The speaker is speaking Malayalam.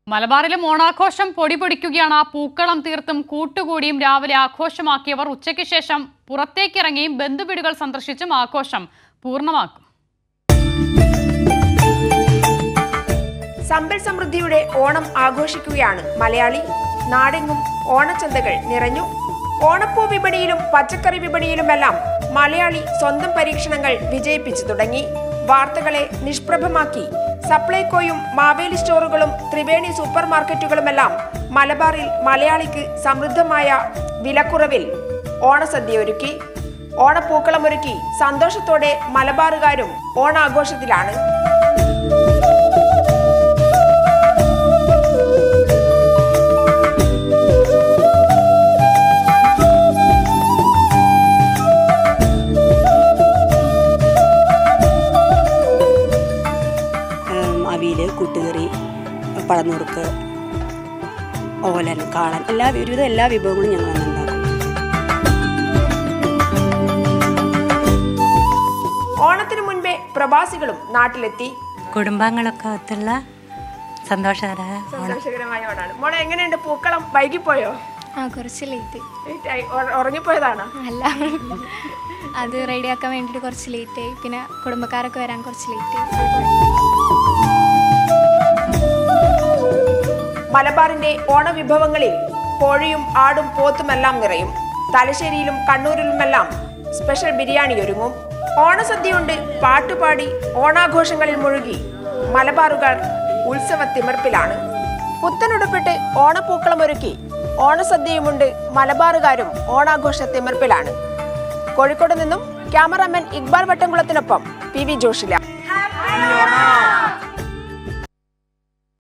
മലബാറിലും ഓണാഘോഷം പൊടിപൊടിക്കുകയാണ് പൂക്കളം തീർത്തും കൂട്ടുകൂടിയും രാവിലെ ആഘോഷമാക്കിയവർ ഉച്ചയ്ക്ക് ശേഷം പുറത്തേക്കിറങ്ങിയും ബന്ധുവീടുകൾ സന്ദർശിച്ചും ആഘോഷം പൂർണ്ണമാക്കും സമ്പൽ സമൃദ്ധിയുടെ ഓണം ആഘോഷിക്കുകയാണ് മലയാളി നാടെങ്ങും ഓണച്ചന്തകൾ നിറഞ്ഞു ഓണപ്പൂ വിപണിയിലും പച്ചക്കറി വിപണിയിലുമെല്ലാം മലയാളി സ്വന്തം പരീക്ഷണങ്ങൾ വിജയിപ്പിച്ചു തുടങ്ങി വാർത്തകളെ നിഷ്പ്രഭമാക്കി സപ്ലൈകോയും മാവേലി സ്റ്റോറുകളും ത്രിവേണി സൂപ്പർ മാർക്കറ്റുകളുമെല്ലാം മലബാറിൽ മലയാളിക്ക് സമൃദ്ധമായ വിലക്കുറവിൽ ഓണസദ്യ ഒരുക്കി ഓണപ്പൂക്കളമൊരുക്കി സന്തോഷത്തോടെ മലബാറുകാരും ഓണാഘോഷത്തിലാണ് അവിയൽ കൂട്ടുകറി പഴനുറുക്ക് ഓലൻ കാളൻ എല്ലാ ഒരുവിധം എല്ലാ വിഭവങ്ങളും ഞങ്ങൾ അന്ന് ഉണ്ടാക്കും ഓണത്തിനു മുൻപേ പ്രവാസികളും നാട്ടിലെത്തി കുടുംബാംഗങ്ങളൊക്കെ ഒത്തുള്ള സന്തോഷകരമായ ഓണം സന്തോഷകരമായ ഓണാണ് മോളെ എങ്ങനെയുണ്ട് പൂക്കളം വൈകിപ്പോയോ ആ കുറച്ച് ലേറ്റ് Late ആയി. ഉറ- ഉറങ്ങിപ്പോയതാണോ അല്ല അത് റെഡിയാക്കാൻ വേണ്ടിയിട്ട് കുറച്ച് ലേറ്റ് ആയി പിന്നെ കുടുംബക്കാരൊക്കെ വരാൻ കുറച്ച് ലേറ്റ് ആയി മലബാറിന്റെ ഓണവിഭവങ്ങളിൽ കോഴിയും ആടും പോത്തുമെല്ലാം നിറയും തലശ്ശേരിയിലും കണ്ണൂരിലുമെല്ലാം സ്പെഷ്യൽ ബിരിയാണി ഒരുങ്ങും ഓണസദ്യയുണ്ട് പാട്ടുപാടി ഓണാഘോഷങ്ങളിൽ മുഴുകി മലബാറുകാർ ഉത്സവ തിമിർപ്പിലാണ് പുത്തനുടുപ്പിട്ട് ഓണപ്പൂക്കളം ഒരുക്കി ഓണസദ്യയുമുണ്ട് മലബാറുകാരും ഓണാഘോഷ തിമിർപ്പിലാണ് കോഴിക്കോട് നിന്നും ക്യാമറാമാൻ ഇക്ബാൽ വട്ടംകുളത്തിനൊപ്പം പി വി ജോഷില